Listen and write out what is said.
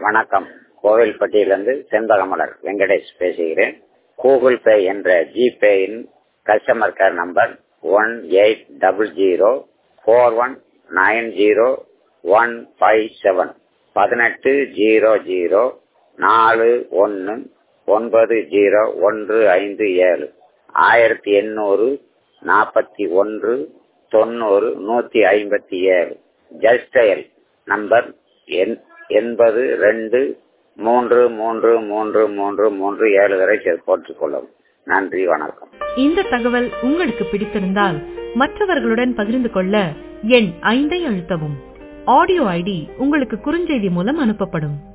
வணக்கம் கோவில்பட்டியிலிருந்து செண்பகமலர் வெங்கடேஷ் பேசுகிறேன் Google Pay என்ற ஜிபேயின் customer care number one eight double zero four one nine zero one five seven பதினெட்டு zero zero நாலு ஒன்று ஒன்பது ஜீரோ ஒன்று ஐந்து ஏழு ஆயிரத்தி எண்ணூறு நாற்பத்தி ஒன்று தொண்ணூறு நூற்றி ஐம்பத்தி ஏழு ஜஸ்டயல் நம்பர் எண் எண்பது ரெண்டு மூன்று மூன்று மூன்று மூன்று மூன்று ஏழு வரை போட்டுக்கொள்ளவும் நன்றி வணக்கம் இந்த தகவல் உங்களுக்கு பிடித்திருந்தால் மற்றவர்களுடன் பகிர்ந்து கொள்ள எண் ஐந்தை அழுத்தவும் ஆடியோ ஐடி உங்களுக்கு குறுஞ்செய்தி மூலம் அனுப்பப்படும்